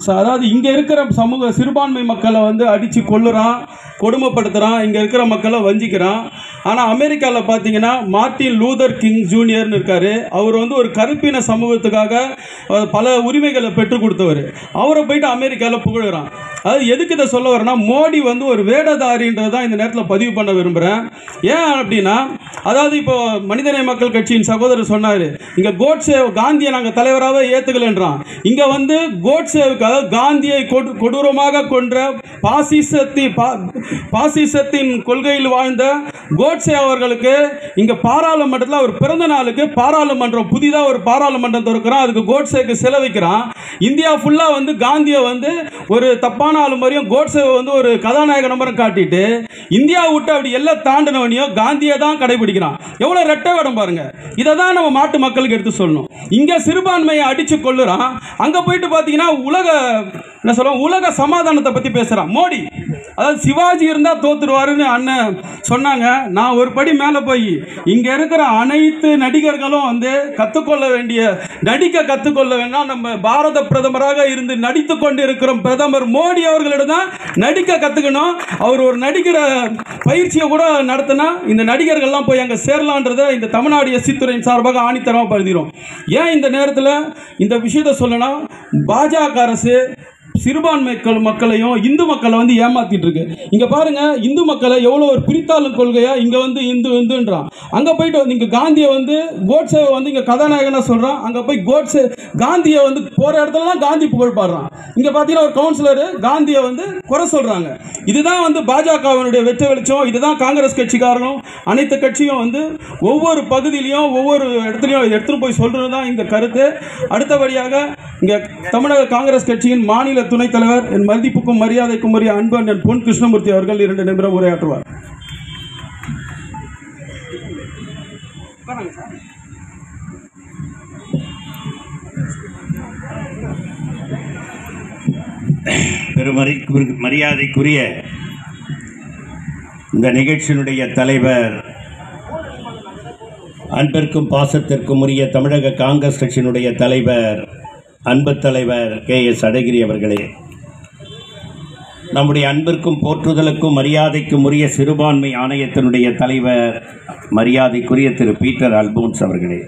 ச- அதாவது இங்கே இருக்கிற சமூக சிறுபான்மை மக்களை வந்து அடித்து கொல்லுறான் கொடுமைப்படுத்துகிறான் இங்கே இருக்கிற மக்களை வஞ்சிக்கிறான் ஆனால் அமெரிக்காவில் பார்த்தீங்கன்னா மார்ட்டின் லூதர் கிங் ஜூனியர்னு இருக்கார் அவர் வந்து ஒரு கருப்பின சமூகத்துக்காக அஹ், பல உரிமைகளை பெற்றுக் கொடுத்தவர் அவரை போயிட்டு அமெரிக்காவில் புகழுறான் அதாவது எதுக்கு இதை சொல்ல வரேன்னா மோடி வந்து ஒரு வேடதாரின்றது தான் இந்த நேரத்தில் பதிவு பண்ண விரும்புகிறேன் ஏன் அப்படின்னா அதாவது இப்போ மனிதநேய மக்கள் கட்சியின் சகோதரர் சொன்னார் இங்கே கோட்ஸே காந்தியை நாங்கள் தலைவராகவே ஏற்றுக்கலன்றான் இங்கே வந்து கோட்ஸேவுக்கு அதாவது காந்தியை கொடு கொடூரமாக கொன்ற பாசிசத்தி பா பாசிசத்தின் கொள்கையில் வாழ்ந்த கோட்ஸே அவர்களுக்கு இங்கே பாராளுமன்றத்தில் அவர் பிறந்த நாளுக்கு பாராளுமன்றம் புதிதாக ஒரு பாராளுமன்றம் திறக்கிறான் அதுக்கு கோட்ஸேக்கு சிலை வைக்கிறான் இந்தியா ஃபுல்லாக வந்து காந்தியை வந்து ஒரு தப்பான ஆளு மாதிரியும் கோட்ஸேவை வந்து ஒரு கதாநாயக நம்பரம் காட்டிட்டு இந்தியா விட்டு அப்படி எல்லாம் தாண்டினவனையும் காந்தியை தான் கடைபிடிக்கிறான் எவ்வளோ ரெட்டை வேடம் பாருங்க இதை தான் நம்ம மாட்டு மக்களுக்கு எடுத்து சொல்லணும் இங்கே சிறுபான்மையை அடித்து கொள்ளுறான் அங்கே போயிட்டு பார்த்தீங்கன்னா உலக என்ன சொல்லுவோம் உலக சமாதானத்தை பற்றி பேசுகிறான் மோடி அதாவது சிவாஜி இருந்தால் தோத்துருவாருன்னு அண்ணன் சொன்னாங்க நான் ஒரு படி மேலே போய் இங்கே இருக்கிற அனைத்து நடிகர்களும் வந்து கற்றுக்கொள்ள வேண்டிய நடிக்க கற்றுக்கொள்ள வேண்டாம் நம்ம பாரத பிரதமராக இருந்து நடித்து கொண்டு இருக்கிற பிரதமர் மோடி அவர்களிடம் தான் நடிக்க கற்றுக்கணும் அவர் ஒரு நடிக்கிற பயிற்சியை கூட நடத்தினா இந்த நடிகர்கள்லாம் போய் அங்கே சேரலான்றதை இந்த தமிழ்நாடு எஸ்சி துறையின் சார்பாக ஆணித்தரமாக பருதிரும் ஏன் இந்த நேரத்தில் இந்த விஷயத்தை சொல்லணும் பாஜக அரசு சிறுபான்மை மக்கள் மக்களையும் இந்து மக்களை வந்து ஏமாத்திட்டு இருக்கு இங்க பாருங்க இந்து மக்களை எவ்வளோ ஒரு பிரித்தாளும் கொள்கையா இங்க வந்து இந்து இந்துன்றான் அங்க போயிட்டு வந்து இங்க காந்தியை வந்து கோட்ஸேவை வந்து இங்க கதாநாயகனா சொல்றான் அங்க போய் கோட்ஸே காந்தியை வந்து போற இடத்துலலாம் காந்தி புகழ் பாடுறான் இங்க பாத்தீங்கன்னா ஒரு கவுன்சிலர் காந்தியை வந்து குறை சொல்றாங்க இதுதான் வந்து பாஜகவினுடைய வெற்றி வெளிச்சம் இதுதான் காங்கிரஸ் கட்சிக்காரங்களும் அனைத்து கட்சியும் வந்து ஒவ்வொரு பகுதியிலையும் ஒவ்வொரு இடத்துலையும் எடுத்துட்டு போய் சொல்றது தான் இந்த கருத்து அடுத்தபடியாக இங்க தமிழக காங்கிரஸ் கட்சியின் மாநில துணைத் தலைவர் என் மதிப்புக்கும் மரியாதைக்கும் உரிய அன்பு அண்ணன் பொன் கிருஷ்ணமூர்த்தி அவர்கள் இரண்டு நிமிடம் உரையாற்றுவார் பெருமரி மரியாதைக்குரிய இந்த நிகழ்ச்சியினுடைய தலைவர் அன்பிற்கும் பாசத்திற்கும் உரிய தமிழக காங்கிரஸ் கட்சியினுடைய தலைவர் அன்பு தலைவர் கே எஸ் அழகிரி அவர்களே நம்முடைய அன்பிற்கும் போற்றுதலுக்கும் மரியாதைக்கும் உரிய சிறுபான்மை ஆணையத்தினுடைய தலைவர் மரியாதைக்குரிய திரு பீட்டர் அல்போன்ஸ் அவர்களே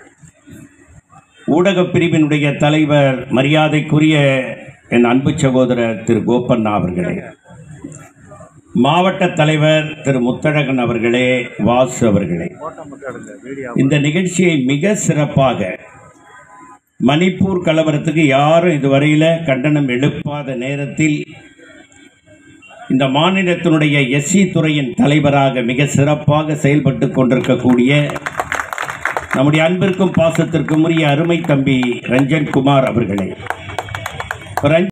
ஊடகப் பிரிவினுடைய தலைவர் மரியாதைக்குரிய என் அன்பு சகோதரர் திரு கோபண்ணா அவர்களே மாவட்ட தலைவர் திரு முத்தழகன் அவர்களே வாசு அவர்களே இந்த நிகழ்ச்சியை மிக சிறப்பாக மணிப்பூர் கலவரத்துக்கு யாரும் இதுவரையில கண்டனம் எழுப்பாத நேரத்தில் இந்த மாநிலத்தினுடைய எஸ்சி துறையின் தலைவராக மிக சிறப்பாக செயல்பட்டு கொண்டிருக்கக்கூடிய நம்முடைய அன்பிற்கும் பாசத்திற்கும் உரிய அருமை தம்பி ரஞ்சன் குமார் அவர்களே ரஞ்சன்